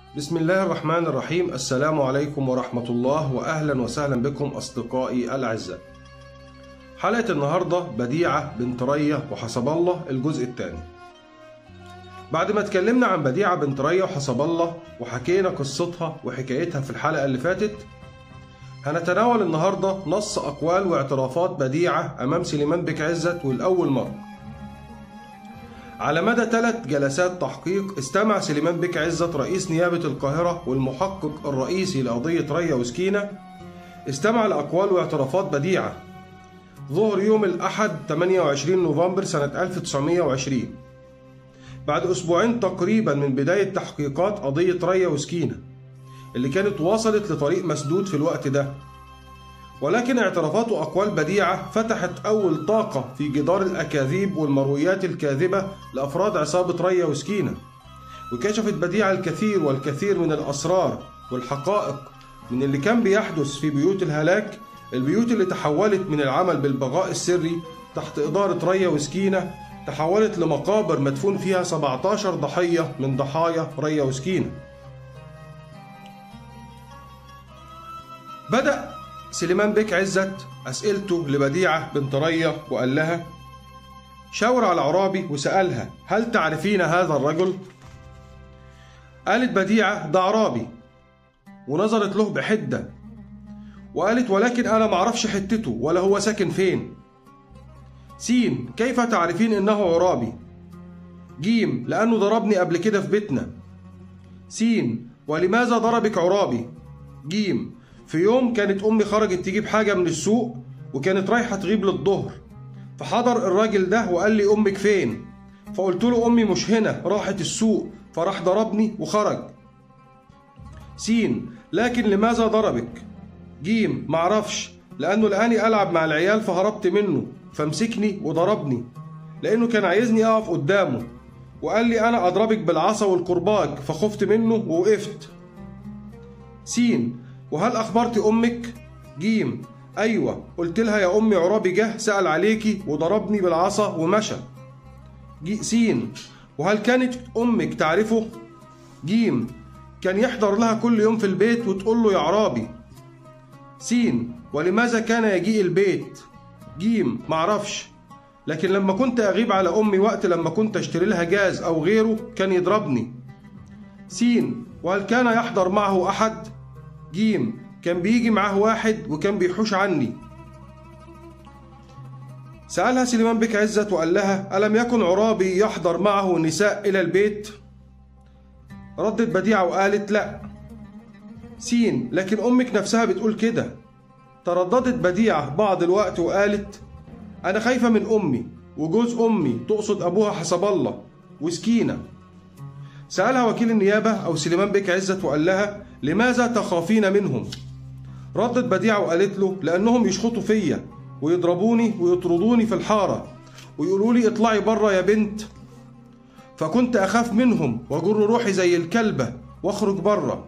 بسم الله الرحمن الرحيم السلام عليكم ورحمة الله وأهلا وسهلا بكم أصدقائي الأعزاء حلقة النهاردة بديعة بنت رية وحسب الله الجزء الثاني بعد ما اتكلمنا عن بديعة بنت رية وحسب الله وحكينا قصتها وحكايتها في الحلقة اللي فاتت هنتناول النهاردة نص أقوال واعترافات بديعة أمام سليمان بك عزت والأول مرة على مدى ثلاث جلسات تحقيق استمع سليمان بك عزت رئيس نيابة القاهرة والمحقق الرئيسي لقضية ريا وسكينة استمع لأقوال واعترافات بديعة ظهر يوم الأحد 28 نوفمبر سنة 1920 بعد أسبوعين تقريبا من بداية تحقيقات قضية ريا وسكينة اللي كانت وصلت لطريق مسدود في الوقت ده ولكن اعترافات وأقوال بديعة فتحت أول طاقة في جدار الأكاذيب والمرويات الكاذبة لأفراد عصابة ريا وسكينة وكشفت بديعة الكثير والكثير من الأسرار والحقائق من اللي كان بيحدث في بيوت الهلاك البيوت اللي تحولت من العمل بالبغاء السري تحت إدارة ريا وسكينة تحولت لمقابر مدفون فيها 17 ضحية من ضحايا ريا وسكينة بدأ سليمان بك عزت أسئلته لبديعة بنت رية وقال لها شاور على عرابي وسألها هل تعرفين هذا الرجل؟ قالت بديعة ده عرابي ونظرت له بحدة وقالت ولكن أنا معرفش حتته ولا هو ساكن فين سين كيف تعرفين إنه عرابي؟ جيم لأنه ضربني قبل كده في بيتنا سين ولماذا ضربك عرابي؟ جيم في يوم كانت أمي خرجت تجيب حاجة من السوق وكانت رايحة تغيب للظهر فحضر الراجل ده وقال لي أمك فين فقلت له أمي مش هنا راحت السوق فراح ضربني وخرج سين لكن لماذا ضربك جيم معرفش لأنه لقاني ألعب مع العيال فهربت منه فمسكني وضربني لأنه كان عايزني أقف قدامه وقال لي أنا أضربك بالعصا والكرباج فخفت منه ووقفت سين وهل أخبرت أمك؟ جيم أيوة قلت لها يا أمي عرابي جه سأل عليكي وضربني بالعصا ومشى جي سين وهل كانت أمك تعرفه؟ جيم كان يحضر لها كل يوم في البيت وتقول له يا عرابي سين ولماذا كان يجيء البيت؟ جيم معرفش لكن لما كنت أغيب على أمي وقت لما كنت أشتري لها جاز أو غيره كان يضربني سين وهل كان يحضر معه أحد؟ جيم كان بيجي معاه واحد وكان بيحوش عني سألها سليمان بك عزت وقال لها ألم يكن عرابي يحضر معه نساء إلى البيت؟ ردت بديعة وقالت لأ سين لكن أمك نفسها بتقول كده ترددت بديعة بعض الوقت وقالت أنا خايفة من أمي وجوز أمي تقصد أبوها حسب الله وسكينة سألها وكيل النيابة أو سليمان بك عزت وقال لها لماذا تخافين منهم؟ ردت بديعة وقالت له لأنهم يشخطوا فيا ويضربوني ويطردوني في الحارة ويقولوا لي اطلعي بره يا بنت فكنت أخاف منهم وأجر روحي زي الكلبة وأخرج بره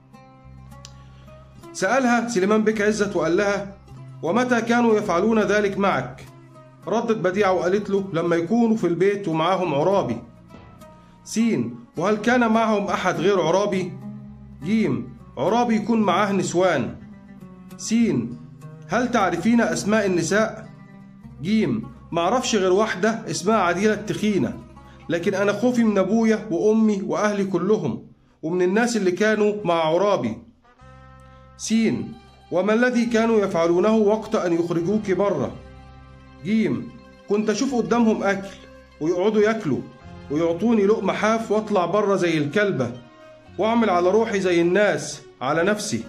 سألها سليمان بك عزت وقال لها ومتى كانوا يفعلون ذلك معك؟ ردت بديعة وقالت له لما يكونوا في البيت ومعاهم عرابي سين وهل كان معهم أحد غير عرابي؟ جيم عرابي يكون معاه نسوان سين هل تعرفين أسماء النساء؟ جيم معرفش غير واحدة اسمها عديلة التخينة لكن أنا خوفي من أبويا وأمي وأهلي كلهم ومن الناس اللي كانوا مع عرابي سين وما الذي كانوا يفعلونه وقت أن يخرجوك بره؟ جيم كنت أشوف قدامهم أكل ويقعدوا ياكلوا ويعطوني لقمة حاف واطلع بره زي الكلبة واعمل على روحي زي الناس على نفسي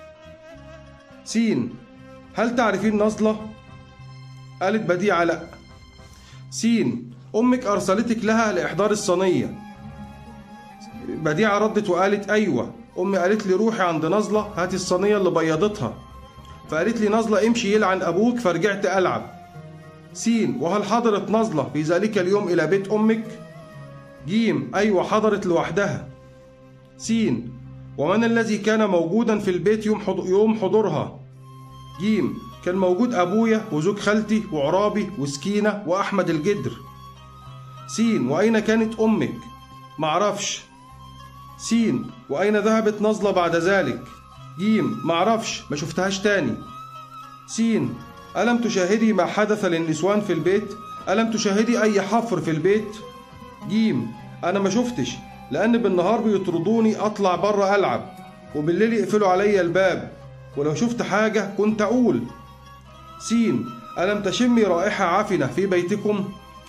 سين هل تعرفين نزلة؟ قالت بديعة لأ سين أمك أرسلتك لها لإحضار الصينية بديعة ردت وقالت أيوة أمي قالت لي روحي عند نزلة هاتي الصينية اللي بيضتها فقالت لي نزلة امشي يلعن أبوك فرجعت ألعب سين وهل حضرت نزلة في ذلك اليوم إلى بيت أمك؟ جيم أيوة حضرت لوحدها سين ومن الذي كان موجودا في البيت يوم حض- يوم حضورها جيم كان موجود أبويا وزوج خالتي وعرابي وسكينة وأحمد الجدر سين وأين كانت أمك؟ معرفش سين وأين ذهبت نزلة بعد ذلك جيم معرفش ما شفتهاش تاني سين ألم تشاهدي ما حدث للنسوان في البيت ألم تشاهدي أي حفر في البيت جيم أنا ما شفتش لأن بالنهار بيطردوني أطلع بره ألعب وبالليل يقفلوا عليا الباب ولو شفت حاجة كنت أقول سين ألم تشمي رائحة عفنة في بيتكم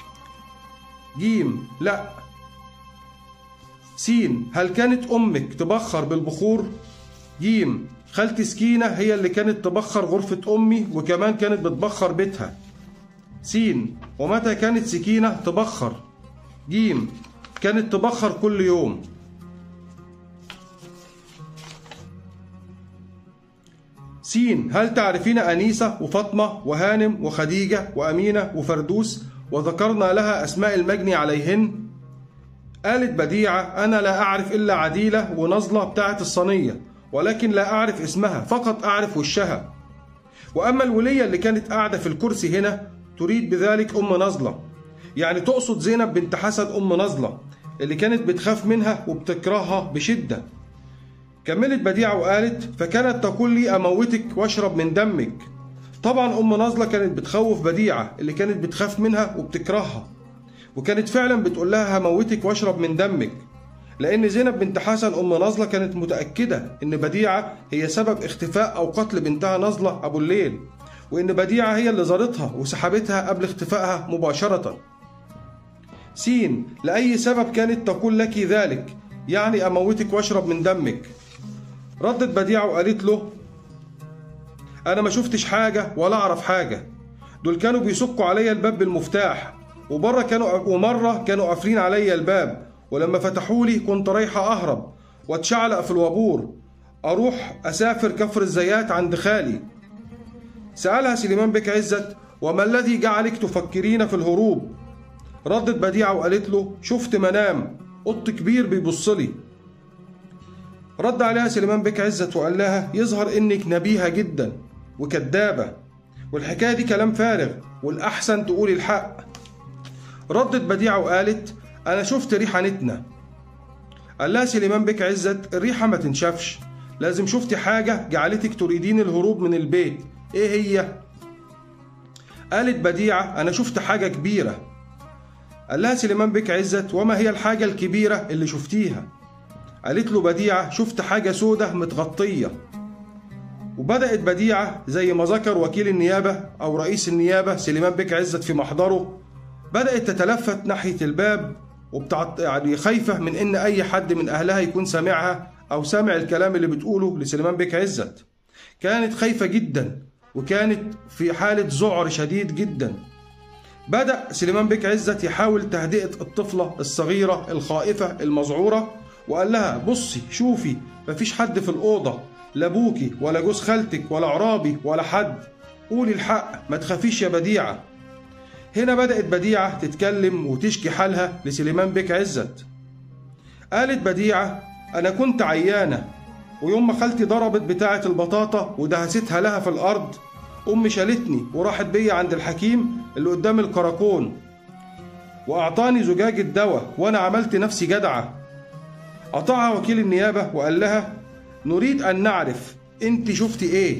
جيم لا سين هل كانت أمك تبخر بالبخور جيم خالتي سكينة هي اللي كانت تبخر غرفة أمي وكمان كانت بتبخر بيتها سين ومتى كانت سكينة تبخر جيم كانت تبخر كل يوم سين هل تعرفين أنيسة وفاطمة وهانم وخديجة وأمينة وفردوس وذكرنا لها أسماء المجني عليهن قالت بديعة أنا لا أعرف إلا عديلة ونظلة بتاعة الصينية ولكن لا أعرف اسمها فقط أعرف وشها وأما الولية اللي كانت قاعدة في الكرسي هنا تريد بذلك أم نظلة يعني تقصد زينب بنت حسن أم نظلة اللي كانت بتخاف منها وبتكرهها بشدة كملت بديعة وقالت فكانت تقول لي أموتك واشرب من دمك طبعا أم نظلة كانت بتخوف بديعة اللي كانت بتخاف منها وبتكرهها وكانت فعلا بتقول لها هموتك واشرب من دمك لأن زينب بنت حسن أم نظلة كانت متأكدة إن بديعة هي سبب اختفاء أو قتل بنتها نظلة أبو الليل وإن بديعة هي اللي زارتها وسحبتها قبل اختفائها مباشرة سين لأي سبب كانت تقول لك ذلك يعني أموتك واشرب من دمك ردت بديعة وقالت له أنا ما شفتش حاجة ولا أعرف حاجة دول كانوا بيسكوا عليا الباب بالمفتاح وبره كانوا ومرة كانوا قافلين عليا الباب ولما فتحوا لي كنت رايحة أهرب واتشعلق في الوابور أروح أسافر كفر الزيات عند خالي سألها سليمان بك عزت وما الذي جعلك تفكرين في الهروب ردت بديعة وقالت له شفت منام قط كبير بيبص لي رد عليها سليمان بك عزت وقال لها يظهر انك نبيهة جدا وكدابة والحكاية دي كلام فارغ والأحسن تقولي الحق ردت بديعة وقالت أنا شفت ريحة نتنة قال لها سليمان بك عزت الريحة ما تنشفش لازم شفتي حاجة جعلتك تريدين الهروب من البيت إيه هي؟ قالت بديعة أنا شفت حاجة كبيرة قال لها سليمان بك عزت وما هي الحاجة الكبيرة اللي شفتيها قالت له بديعة شفت حاجة سودة متغطية وبدأت بديعة زي ما ذكر وكيل النيابة أو رئيس النيابة سليمان بك عزت في محضره بدأت تتلفت ناحية الباب وبتعط يعني خايفة من إن أي حد من أهلها يكون سامعها أو سامع الكلام اللي بتقوله لسليمان بك عزت كانت خايفة جدا وكانت في حالة ذعر شديد جدا بدأ سليمان بك عزت يحاول تهدئة الطفلة الصغيرة الخائفة المذعورة وقال لها بصي شوفي مفيش حد في الأوضة لا أبوكي ولا جوز خالتك ولا عرابي ولا حد قولي الحق ما تخافيش يا بديعة هنا بدأت بديعة تتكلم وتشكي حالها لسليمان بك عزت قالت بديعة أنا كنت عيانة ويوم ما خالتي ضربت بتاعة البطاطا ودهستها لها في الأرض أمي شالتني وراحت بيا عند الحكيم اللي قدام الكراكون وأعطاني زجاجة دواء وأنا عملت نفسي جدعة قطعها وكيل النيابة وقال لها نريد أن نعرف أنت شفتي إيه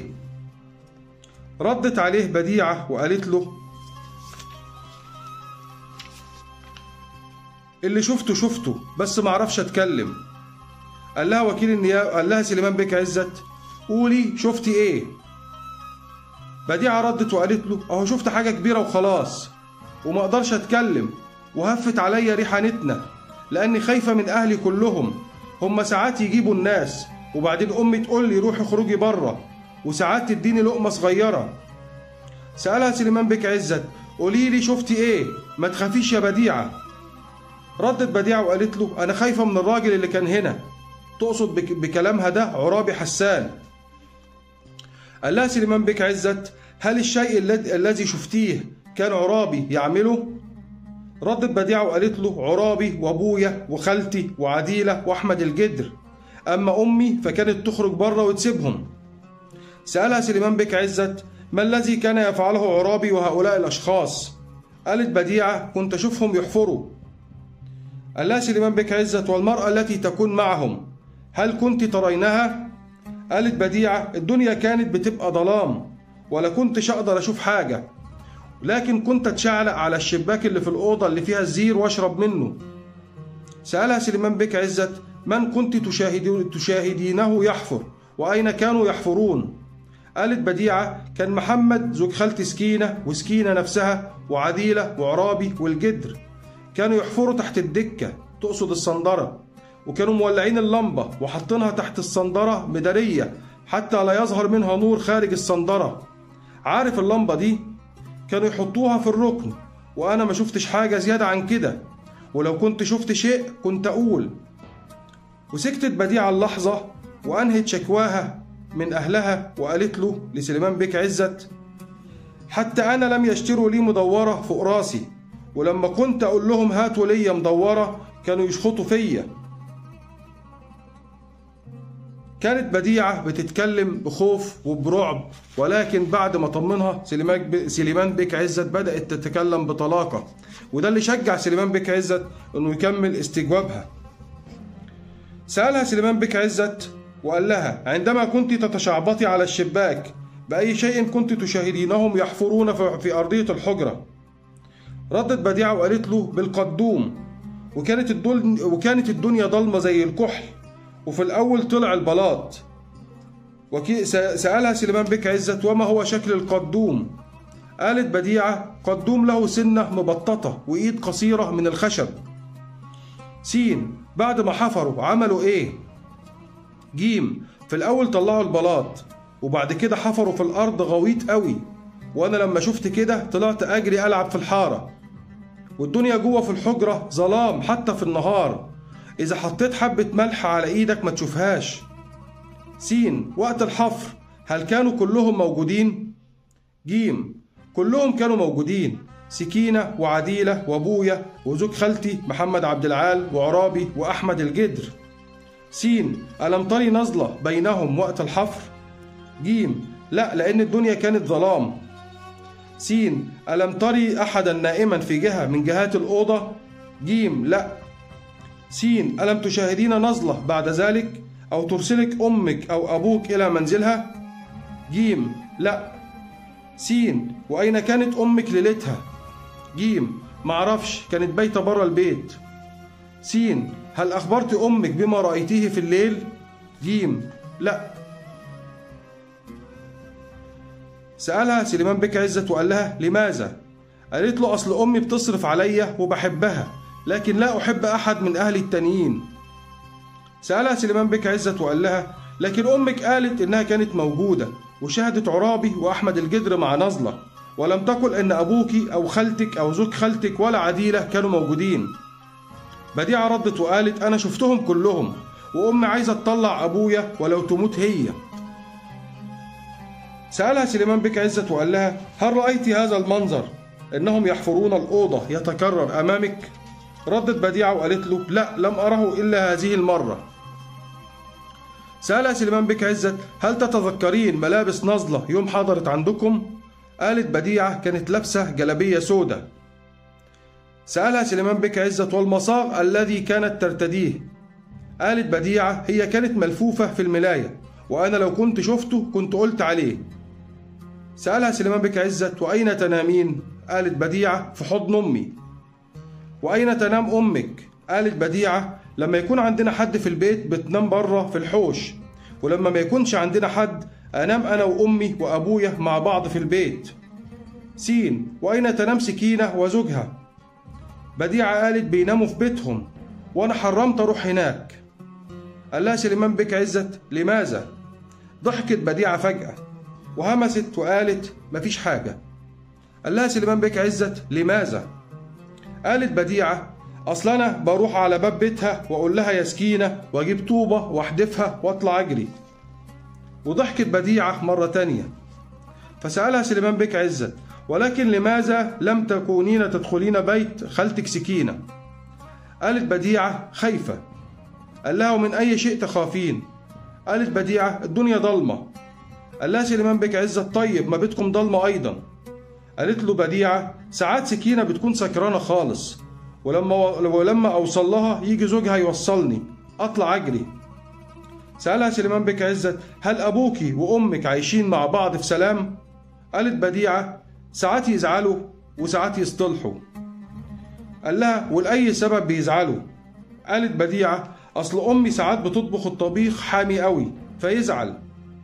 ردت عليه بديعة وقالت له اللي شفته شفته بس معرفش أتكلم قال لها وكيل النيابة قال لها سليمان بك عزت قولي شفتي إيه بديعة ردت وقالت له أهو شفت حاجة كبيرة وخلاص وما أقدرش أتكلم وهفت عليا ريحة نتنة لأني خايفة من أهلي كلهم هما ساعات يجيبوا الناس وبعدين أمي تقول لي روحي خروجي بره وساعات تديني لقمة صغيرة سألها سليمان بك عزت قولي لي شفتي إيه ما تخافيش يا بديعة ردت بديعة وقالت له أنا خايفة من الراجل اللي كان هنا تقصد بك بكلامها ده عرابي حسان قال لها سليمان بك عزت هل الشيء الذي شفتيه كان عرابي يعمله ردت بديعة وقالت له عرابي وابويا وخالتي وعديلة واحمد الجدر اما امي فكانت تخرج بره وتسيبهم سألها سليمان بك عزت ما الذي كان يفعله عرابي وهؤلاء الاشخاص قالت بديعة كنت اشوفهم يحفروا قال لها سليمان بك عزت والمرأة التي تكون معهم هل كنت ترينها؟ قالت بديعة الدنيا كانت بتبقى ظلام ولا كنتش أقدر أشوف حاجة لكن كنت أتشعلق على الشباك اللي في الأوضة اللي فيها الزير وأشرب منه سألها سليمان بك عزت من كنت تشاهدين تشاهدينه يحفر وأين كانوا يحفرون قالت بديعة كان محمد زوج خالتي سكينة وسكينة نفسها وعديلة وعرابي والجدر كانوا يحفروا تحت الدكة تقصد الصندرة وكانوا مولعين اللمبة وحاطينها تحت الصندرة مدارية حتى لا يظهر منها نور خارج الصندرة عارف اللمبة دي كانوا يحطوها في الركن وأنا ما شفتش حاجة زيادة عن كده ولو كنت شفت شيء كنت أقول وسكتت بديعة اللحظة وأنهت شكواها من أهلها وقالت له لسليمان بك عزت حتى أنا لم يشتروا لي مدورة فوق راسي ولما كنت أقول لهم هاتوا لي مدورة كانوا يشخطوا فيا كانت بديعة بتتكلم بخوف وبرعب ولكن بعد ما طمنها سليمان سليمان بك عزت بدأت تتكلم بطلاقة وده اللي شجع سليمان بك عزت انه يكمل استجوابها سألها سليمان بك عزت وقال لها عندما كنت تتشعبطي على الشباك بأي شيء كنت تشاهدينهم يحفرون في أرضية الحجرة ردت بديعة وقالت له بالقدوم وكانت الدنيا وكانت الدنيا ضلمة زي الكحل وفي الأول طلع البلاط وكي سألها سليمان بك عزت وما هو شكل القدوم قالت بديعة قدوم له سنة مبططة وإيد قصيرة من الخشب سين بعد ما حفروا عملوا إيه جيم في الأول طلعوا البلاط وبعد كده حفروا في الأرض غويط قوي وأنا لما شفت كده طلعت أجري ألعب في الحارة والدنيا جوه في الحجرة ظلام حتى في النهار إذا حطيت حبة ملح على إيدك ما تشوفهاش سين وقت الحفر هل كانوا كلهم موجودين؟ جيم كلهم كانوا موجودين سكينة وعديلة وأبويا وزوج خالتي محمد عبد العال وعرابي وأحمد الجدر سين ألم تري نزلة بينهم وقت الحفر؟ جيم لا لأن الدنيا كانت ظلام سين ألم تري أحدا نائما في جهة من جهات الأوضة؟ جيم لا سين ألم تشاهدين نزلة بعد ذلك أو ترسلك أمك أو أبوك إلى منزلها؟ جيم لا سين وأين كانت أمك ليلتها؟ جيم معرفش كانت بايتة برا البيت سين هل أخبرت أمك بما رأيتيه في الليل؟ جيم لا سألها سليمان بك عزت وقال لها لماذا؟ قالت له أصل أمي بتصرف عليا وبحبها لكن لا أحب أحد من أهلي التانيين سألها سليمان بك عزت وقال لها لكن أمك قالت إنها كانت موجودة وشاهدت عرابي وأحمد الجدر مع نزلة ولم تقل إن أبوك أو خالتك أو زوج خالتك ولا عديلة كانوا موجودين بديعة ردت وقالت أنا شفتهم كلهم وأمي عايزة تطلع أبويا ولو تموت هي سألها سليمان بك عزت وقال لها هل رأيت هذا المنظر إنهم يحفرون الأوضة يتكرر أمامك؟ ردت بديعة وقالت له لا لم أره إلا هذه المرة سألها سليمان بك عزت هل تتذكرين ملابس نزلة يوم حضرت عندكم؟ قالت بديعة كانت لابسة جلبية سودة سألها سليمان بك عزت والمصاغ الذي كانت ترتديه قالت بديعة هي كانت ملفوفة في الملاية وأنا لو كنت شفته كنت قلت عليه سألها سليمان بك عزت وأين تنامين؟ قالت بديعة في حضن أمي وأين تنام أمك؟ قالت بديعة لما يكون عندنا حد في البيت بتنام بره في الحوش ولما ما يكونش عندنا حد أنام أنا وأمي وأبويا مع بعض في البيت سين وأين تنام سكينة وزوجها؟ بديعة قالت بيناموا في بيتهم وأنا حرمت أروح هناك قال لها سليمان بك عزت لماذا؟ ضحكت بديعة فجأة وهمست وقالت مفيش حاجة قال لها سليمان بك عزت لماذا؟ قالت بديعة أصل أنا بروح على باب بيتها وأقول لها يا سكينة وأجيب طوبة وأحدفها وأطلع أجري وضحكت بديعة مرة تانية فسألها سليمان بك عزت ولكن لماذا لم تكونين تدخلين بيت خالتك سكينة قالت بديعة خايفة قال لها ومن أي شيء تخافين قالت بديعة الدنيا ضلمة قال لها سليمان بك عزت طيب ما بيتكم ضلمة أيضا قالت له بديعة ساعات سكينة بتكون سكرانة خالص ولما ولما اوصل لها يجي زوجها يوصلني اطلع اجري سالها سليمان بك عزت هل ابوك وامك عايشين مع بعض في سلام قالت بديعه ساعات يزعلوا وساعات يصطلحوا قال لها ولاي سبب بيزعلوا قالت بديعه اصل امي ساعات بتطبخ الطبيخ حامي قوي فيزعل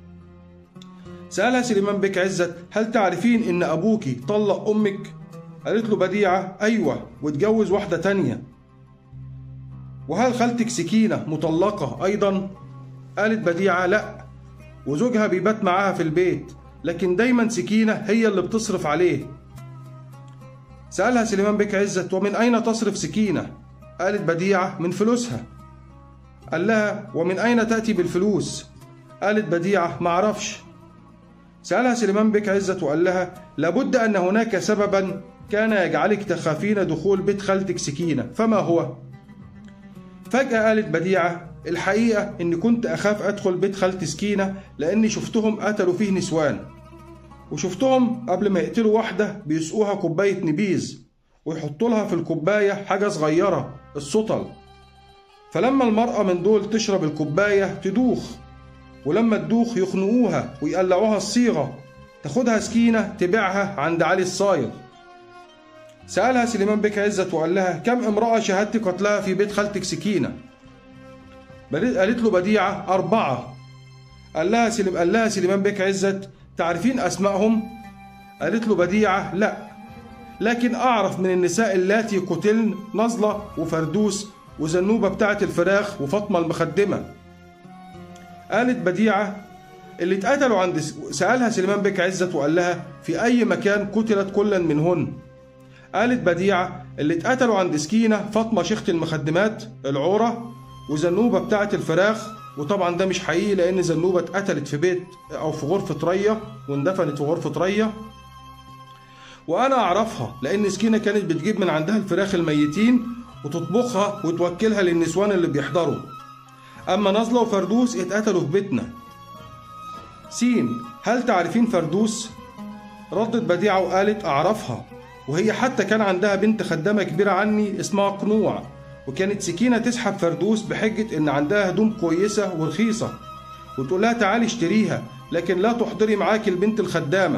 سألها سليمان بك عزت هل تعرفين إن أبوك طلق أمك؟ قالت له بديعة أيوة واتجوز واحدة تانية وهل خالتك سكينة مطلقة أيضا؟ قالت بديعة لأ وزوجها بيبات معاها في البيت لكن دايما سكينة هي اللي بتصرف عليه سألها سليمان بك عزت ومن أين تصرف سكينة؟ قالت بديعة من فلوسها قال لها ومن أين تأتي بالفلوس؟ قالت بديعة معرفش سألها سليمان بك عزت وقال لها لابد أن هناك سببا كان يجعلك تخافين دخول بيت خالتك سكينة فما هو؟ فجأة قالت بديعة الحقيقة إني كنت أخاف أدخل بيت خالتي سكينة لأني شفتهم قتلوا فيه نسوان وشفتهم قبل ما يقتلوا واحدة بيسقوها كوباية نبيذ ويحطوا لها في الكوباية حاجة صغيرة السطل فلما المرأة من دول تشرب الكوباية تدوخ ولما تدوخ يخنقوها ويقلعوها الصيغة تاخدها سكينة تبيعها عند علي الصايغ سألها سليمان بك عزت وقال لها كم امرأة شهدت قتلها في بيت خالتك سكينة قالت له بديعة أربعة قال لها سليم قال لها سليمان بك عزت تعرفين أسمائهم قالت له بديعة لا لكن أعرف من النساء اللاتي قتلن نزلة وفردوس وزنوبة بتاعة الفراخ وفاطمة المخدمة قالت بديعة اللي اتقتلوا عند سألها سليمان بك عزت وقال لها في أي مكان قتلت كلا منهن قالت بديعة اللي اتقتلوا عند سكينة فاطمة شيخة المخدمات العورة وزنوبة بتاعة الفراخ وطبعا ده مش حقيقي لأن زنوبة اتقتلت في بيت أو في غرفة رية واندفنت في غرفة رية وأنا أعرفها لأن سكينة كانت بتجيب من عندها الفراخ الميتين وتطبخها وتوكلها للنسوان اللي بيحضروا أما نزلة وفردوس اتقتلوا في بيتنا سين هل تعرفين فردوس؟ ردت بديعة وقالت أعرفها وهي حتى كان عندها بنت خدامة كبيرة عني اسمها قنوع وكانت سكينة تسحب فردوس بحجة إن عندها هدوم كويسة ورخيصة وتقول لها تعالي اشتريها لكن لا تحضري معاكي البنت الخدامة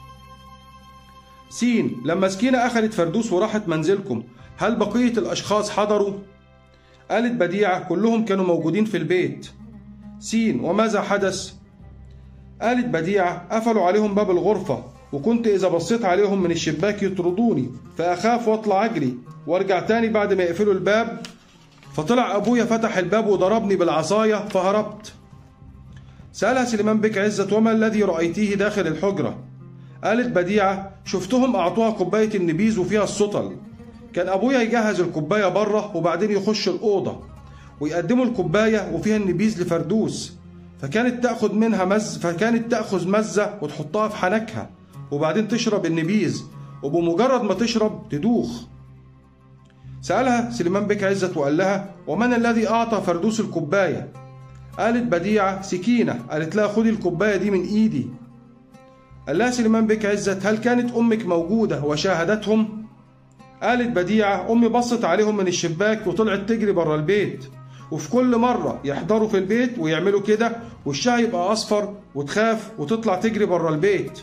سين لما سكينة أخذت فردوس وراحت منزلكم هل بقية الأشخاص حضروا؟ قالت بديعة كلهم كانوا موجودين في البيت سين وماذا حدث؟ قالت بديعة قفلوا عليهم باب الغرفة وكنت إذا بصيت عليهم من الشباك يطردوني فأخاف وأطلع أجري وأرجع تاني بعد ما يقفلوا الباب فطلع أبويا فتح الباب وضربني بالعصاية فهربت سألها سليمان بك عزت وما الذي رأيتيه داخل الحجرة قالت بديعة شفتهم أعطوها كوباية النبيذ وفيها السطل كان أبويا يجهز الكوباية بره وبعدين يخش الأوضة ويقدموا الكوباية وفيها النبيذ لفردوس فكانت تأخذ منها مز فكانت تأخذ مزة وتحطها في حنكها وبعدين تشرب النبيذ وبمجرد ما تشرب تدوخ سألها سليمان بك عزت وقال لها ومن الذي أعطى فردوس الكوباية قالت بديعة سكينة قالت لها خدي الكوباية دي من إيدي قال لها سليمان بك عزت هل كانت أمك موجودة وشاهدتهم قالت بديعة أمي بصت عليهم من الشباك وطلعت تجري بره البيت وفي كل مرة يحضروا في البيت ويعملوا كده وشها يبقى أصفر وتخاف وتطلع تجري بره البيت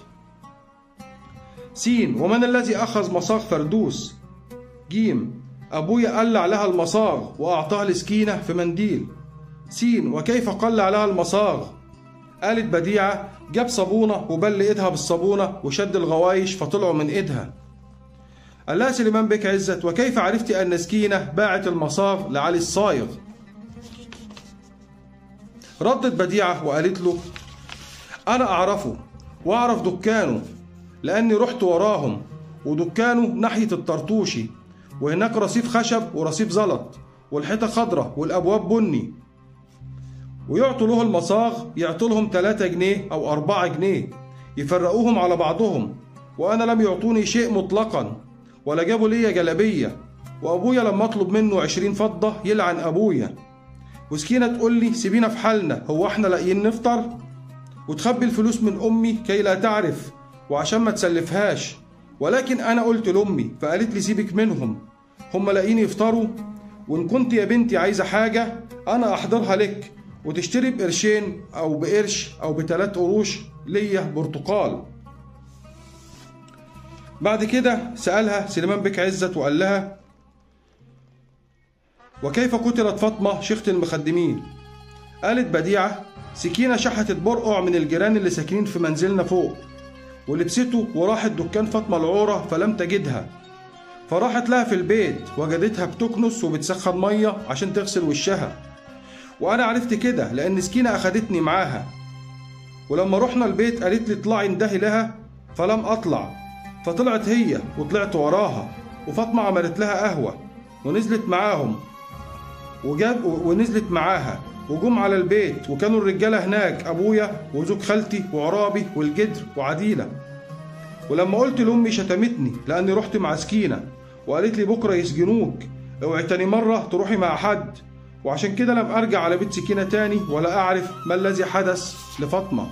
سين ومن الذي أخذ مصاغ فردوس جيم أبويا قلع لها المصاغ وأعطاها لسكينة في منديل سين وكيف قلع لها المصاغ قالت بديعة جاب صابونة وبل إيدها بالصابونة وشد الغوايش فطلعوا من إيدها قال لها سليمان بك عزت وكيف عرفت أن سكينة باعت المصاغ لعلي الصايغ ردت بديعة وقالت له أنا أعرفه وأعرف دكانه لأني رحت وراهم ودكانه ناحية الطرطوشي وهناك رصيف خشب ورصيف زلط والحيطة خضرة والأبواب بني ويعطوا له المصاغ يعطوا لهم 3 جنيه أو 4 جنيه يفرقوهم على بعضهم وأنا لم يعطوني شيء مطلقا ولا جابوا ليا جلبية وأبويا لما أطلب منه 20 فضة يلعن أبويا وسكينة تقول لي سيبينا في حالنا هو احنا لاقيين نفطر وتخبي الفلوس من أمي كي لا تعرف وعشان ما تسلفهاش ولكن أنا قلت لأمي فقالت لي سيبك منهم هم لاقيين يفطروا وإن كنت يا بنتي عايزة حاجة أنا أحضرها لك وتشتري بقرشين أو بقرش أو بتلات قروش ليا برتقال بعد كده سألها سليمان بك عزت وقال لها وكيف قتلت فاطمة شيخة المخدمين قالت بديعة سكينة شحتت برقع من الجيران اللي ساكنين في منزلنا فوق ولبسته وراحت دكان فاطمة العورة فلم تجدها فراحت لها في البيت وجدتها بتكنس وبتسخن مية عشان تغسل وشها وأنا عرفت كده لأن سكينة أخدتني معاها ولما رحنا البيت قالت لي اطلعي اندهي لها فلم أطلع فطلعت هي وطلعت وراها وفاطمة عملت لها قهوة ونزلت معاهم وجاب ونزلت معاها وجم على البيت وكانوا الرجاله هناك ابويا وزوج خالتي وعرابي والجدر وعديله ولما قلت لامي شتمتني لاني رحت مع سكينه وقالت لي بكره يسجنوك اوعي تاني مره تروحي مع حد وعشان كده لم ارجع على بيت سكينه تاني ولا اعرف ما الذي حدث لفاطمه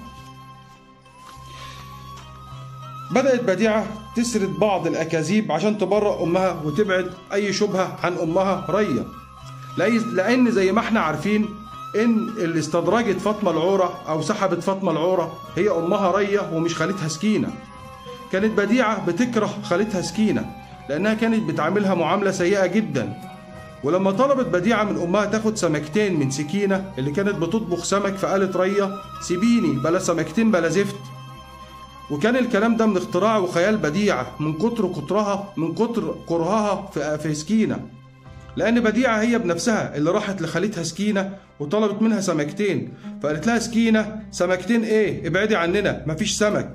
بدأت بديعة تسرد بعض الأكاذيب عشان تبرأ أمها وتبعد أي شبهة عن أمها ريا لأن زي ما احنا عارفين إن اللي استدرجت فاطمة العورة أو سحبت فاطمة العورة هي أمها ريا ومش خالتها سكينة كانت بديعة بتكره خالتها سكينة لأنها كانت بتعاملها معاملة سيئة جدا ولما طلبت بديعة من أمها تاخد سمكتين من سكينة اللي كانت بتطبخ سمك فقالت ريا سيبيني بلا سمكتين بلا زفت وكان الكلام ده من اختراع وخيال بديعة من كتر كترها من كتر كرهها في, في سكينة لأن بديعة هي بنفسها اللي راحت لخالتها سكينة وطلبت منها سمكتين فقالت لها سكينة سمكتين إيه ابعدي عننا مفيش سمك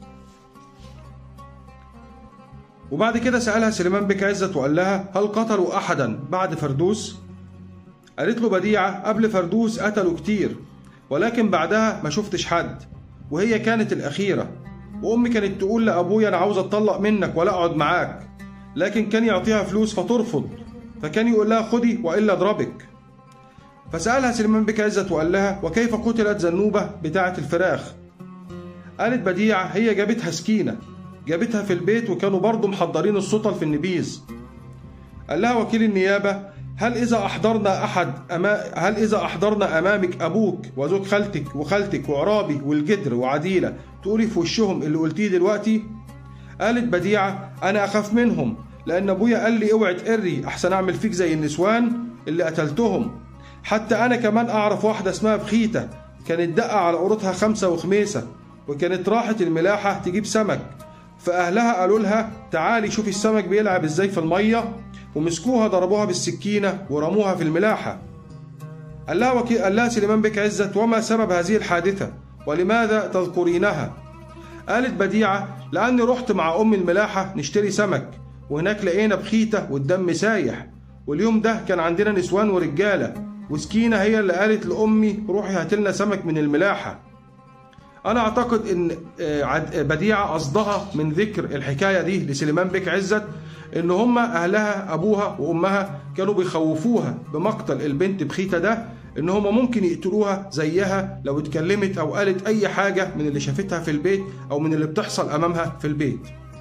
وبعد كده سألها سليمان بك عزت وقال لها هل قتلوا أحدا بعد فردوس؟ قالت له بديعة قبل فردوس قتلوا كتير ولكن بعدها ما شفتش حد وهي كانت الأخيرة وأمي كانت تقول لأبويا أنا عاوز أتطلق منك ولا أقعد معاك لكن كان يعطيها فلوس فترفض فكان يقول لها خدي وإلا أضربك فسألها سليمان بك عزت وقال لها وكيف قتلت زنوبة بتاعة الفراخ قالت بديعة هي جابتها سكينة جابتها في البيت وكانوا برضه محضرين السطل في النبيذ قال لها وكيل النيابة هل إذا أحضرنا أحد أما هل إذا أحضرنا أمامك أبوك وزوج خالتك وخالتك وعرابي والجدر وعديلة تقولي في وشهم اللي قلتيه دلوقتي؟ قالت بديعة أنا أخاف منهم لأن أبويا قال لي اوعي تقري أحسن أعمل فيك زي النسوان اللي قتلتهم حتى أنا كمان أعرف واحدة اسمها بخيتة كانت دقة على قورتها خمسة وخميسة وكانت راحت الملاحة تجيب سمك فأهلها قالوا لها تعالي شوفي السمك بيلعب ازاي في المية ومسكوها ضربوها بالسكينة ورموها في الملاحة قال لها, وكي... قال لها سليمان بك عزت وما سبب هذه الحادثة ولماذا تذكرينها قالت بديعة لأني رحت مع أم الملاحة نشتري سمك وهناك لقينا بخيتة والدم سايح واليوم ده كان عندنا نسوان ورجالة وسكينة هي اللي قالت لأمي روحي هاتلنا سمك من الملاحة أنا أعتقد إن بديعة قصدها من ذكر الحكاية دي لسليمان بك عزت إن هما أهلها أبوها وأمها كانوا بيخوفوها بمقتل البنت بخيتة ده إن هما ممكن يقتلوها زيها لو اتكلمت أو قالت أي حاجة من اللي شافتها في البيت أو من اللي بتحصل أمامها في البيت.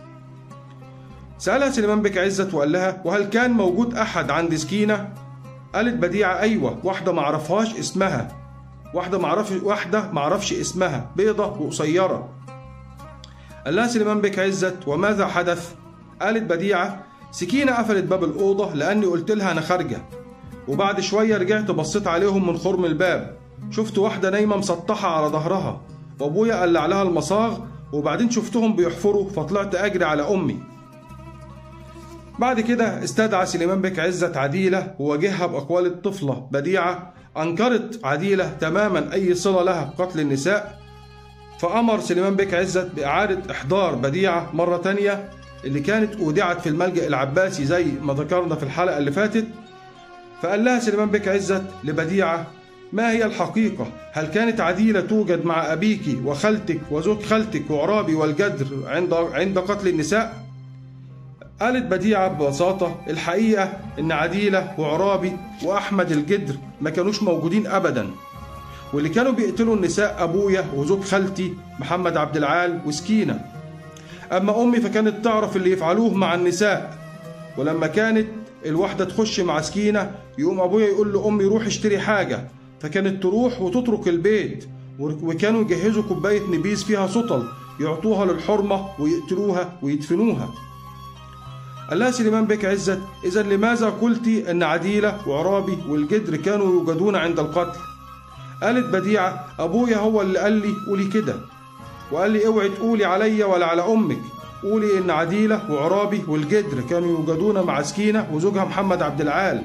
سألها سليمان بك عزت وقال لها وهل كان موجود أحد عند سكينة؟ قالت بديعة أيوة واحدة معرفهاش اسمها واحدة معرفش واحدة معرفش اسمها بيضة وقصيرة قال لها سليمان بك عزت وماذا حدث؟ قالت بديعة سكينة قفلت باب الأوضة لأني قلت لها أنا خارجة وبعد شوية رجعت بصيت عليهم من خرم الباب شفت واحدة نايمة مسطحة على ظهرها وأبويا قلع لها المصاغ وبعدين شفتهم بيحفروا فطلعت أجري على أمي بعد كده استدعى سليمان بك عزت عديلة وواجهها بأقوال الطفلة بديعة أنكرت عديلة تماما أي صلة لها بقتل النساء فأمر سليمان بك عزت بإعادة إحضار بديعة مرة تانية اللي كانت أودعت في الملجأ العباسي زي ما ذكرنا في الحلقة اللي فاتت فقال لها سليمان بك عزت لبديعة ما هي الحقيقة؟ هل كانت عديلة توجد مع أبيك وخالتك وزوج خالتك وعرابي والجدر عند عند قتل النساء؟ قالت بديعة ببساطة الحقيقة إن عديلة وعرابي وأحمد الجدر ما كانوش موجودين أبدا واللي كانوا بيقتلوا النساء أبويا وزوج خالتي محمد عبد العال وسكينة أما أمي فكانت تعرف اللي يفعلوه مع النساء ولما كانت الواحدة تخش مع سكينة يقوم أبويا يقول لأمي روح اشتري حاجة فكانت تروح وتترك البيت وكانوا يجهزوا كوباية نبيذ فيها سطل يعطوها للحرمة ويقتلوها ويدفنوها قال لها سليمان بك عزت إذا لماذا قلت أن عديلة وعرابي والجدر كانوا يوجدون عند القتل قالت بديعة أبويا هو اللي قال لي قولي كده وقال لي اوعي تقولي عليا ولا على أمك قولي إن عديلة وعرابي والجدر كانوا يوجدون مع سكينة وزوجها محمد عبد العال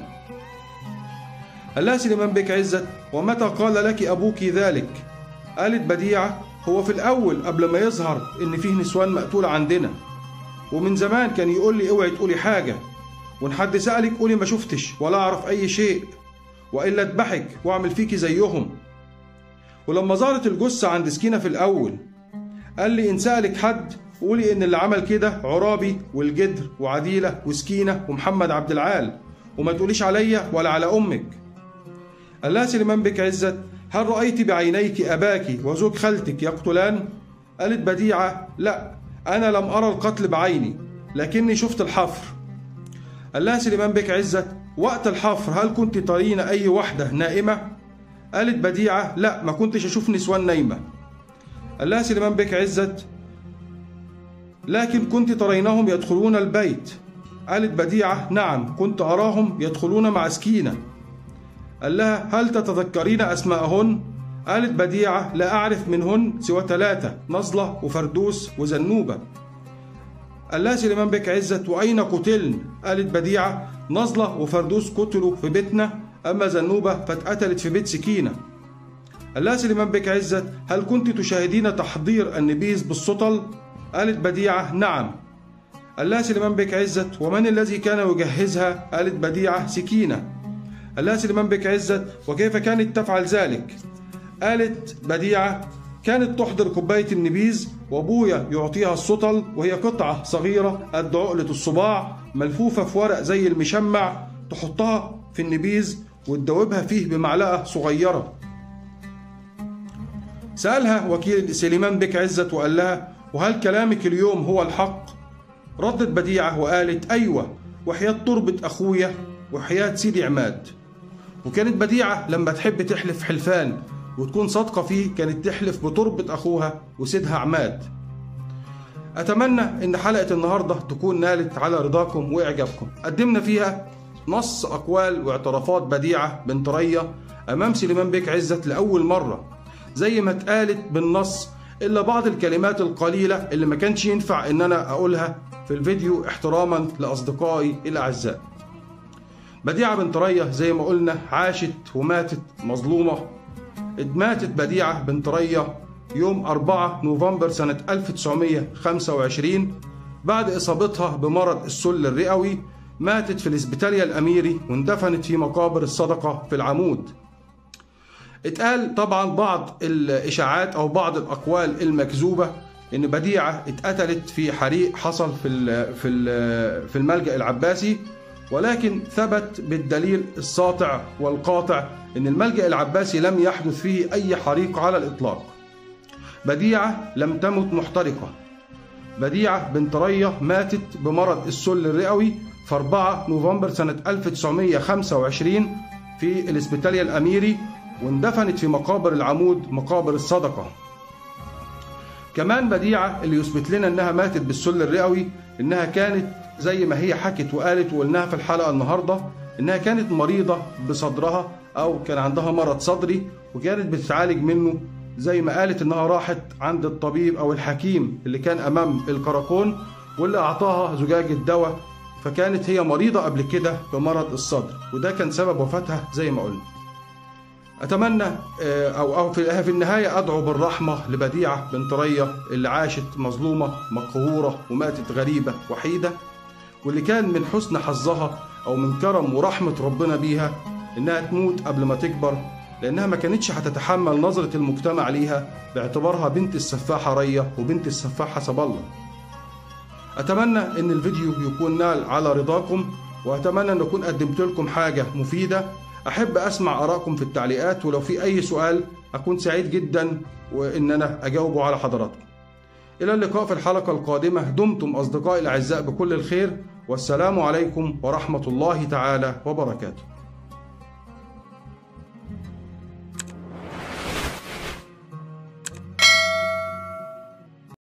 قال لها سليمان بك عزت ومتى قال لك أبوك ذلك قالت بديعة هو في الأول قبل ما يظهر إن فيه نسوان مقتولة عندنا ومن زمان كان يقول لي اوعي تقولي حاجة وإن حد سألك قولي ما شفتش ولا أعرف أي شيء وإلا أذبحك وأعمل فيكي زيهم ولما ظهرت الجثة عند سكينة في الأول قال لي إن سألك حد قولي إن اللي عمل كده عرابي والجدر وعديلة وسكينة ومحمد عبد العال وما تقوليش عليا ولا على أمك قال لها سليمان بك عزت هل رأيت بعينيك أباك وزوج خالتك يقتلان؟ قالت بديعة لا أنا لم أرى القتل بعيني لكني شفت الحفر قال لها سليمان بك عزت وقت الحفر هل كنت ترين أي وحدة نائمة؟ قالت بديعة لا ما كنتش أشوف نسوان نايمة قال لها سليمان بك عزت لكن كنت ترينهم يدخلون البيت قالت بديعة نعم كنت أراهم يدخلون مع سكينة قال لها هل تتذكرين أسماءهن؟ قالت بديعة لا أعرف منهن سوى ثلاثة نصلة وفردوس وزنوبة قال لها سليمان بك عزت وأين قتلن؟ قالت بديعة نصلة وفردوس قتلوا في بيتنا أما زنوبة فاتقتلت في بيت سكينة قال لها سليمان بك عزت هل كنت تشاهدين تحضير النبيذ بالسطل؟ قالت بديعة نعم قال لها سليمان بك عزت ومن الذي كان يجهزها؟ قالت بديعة سكينة قال لها سليمان بك عزت وكيف كانت تفعل ذلك؟ قالت بديعة كانت تحضر كوباية النبيذ وابويا يعطيها السطل وهي قطعة صغيرة قد عقلة الصباع ملفوفة في ورق زي المشمع تحطها في النبيذ وتدوبها فيه بمعلقة صغيرة سألها وكيل سليمان بك عزت وقال لها وهل كلامك اليوم هو الحق؟ ردت بديعة وقالت أيوة وحياة تربة أخويا وحياة سيدي عماد وكانت بديعة لما تحب تحلف حلفان وتكون صادقة فيه كانت تحلف بتربة أخوها وسيدها عماد أتمنى إن حلقة النهاردة تكون نالت على رضاكم وإعجابكم قدمنا فيها نص أقوال واعترافات بديعة بنت ريا أمام سليمان بيك عزت لأول مرة زي ما اتقالت بالنص إلا بعض الكلمات القليلة اللي ما كانش ينفع إن أنا أقولها في الفيديو احتراما لأصدقائي الأعزاء بديعة بنت ريا زي ما قلنا عاشت وماتت مظلومة ماتت بديعة بنت ريا يوم 4 نوفمبر سنة 1925 بعد إصابتها بمرض السل الرئوي ماتت في الإسبيتاليا الأميري واندفنت في مقابر الصدقة في العمود اتقال طبعا بعض الإشاعات أو بعض الأقوال المكذوبة إن بديعة اتقتلت في حريق حصل في في في الملجأ العباسي ولكن ثبت بالدليل الساطع والقاطع ان الملجأ العباسي لم يحدث فيه اي حريق على الاطلاق. بديعة لم تمت محترقة. بديعة بنت ريا ماتت بمرض السل الرئوي في 4 نوفمبر سنة 1925 في الاسبيتاليا الأميري واندفنت في مقابر العمود مقابر الصدقة. كمان بديعة اللي يثبت لنا انها ماتت بالسل الرئوي انها كانت زي ما هي حكت وقالت وقلناها في الحلقة النهاردة إنها كانت مريضة بصدرها أو كان عندها مرض صدري وكانت بتتعالج منه زي ما قالت إنها راحت عند الطبيب أو الحكيم اللي كان أمام الكراكون واللي أعطاها زجاجة دواء فكانت هي مريضة قبل كده بمرض الصدر وده كان سبب وفاتها زي ما قلنا أتمنى أو أو في في النهاية أدعو بالرحمة لبديعة بنت ريا اللي عاشت مظلومة مقهورة وماتت غريبة وحيدة واللي كان من حسن حظها او من كرم ورحمه ربنا بيها انها تموت قبل ما تكبر لانها ما كانتش هتتحمل نظره المجتمع ليها باعتبارها بنت السفاحه ريا وبنت السفاح حسب الله. اتمنى ان الفيديو يكون نال على رضاكم واتمنى ان اكون قدمت لكم حاجه مفيده احب اسمع ارائكم في التعليقات ولو في اي سؤال اكون سعيد جدا وان انا اجاوبه على حضراتكم. الى اللقاء في الحلقه القادمه دمتم اصدقائي الاعزاء بكل الخير والسلام عليكم ورحمة الله تعالى وبركاته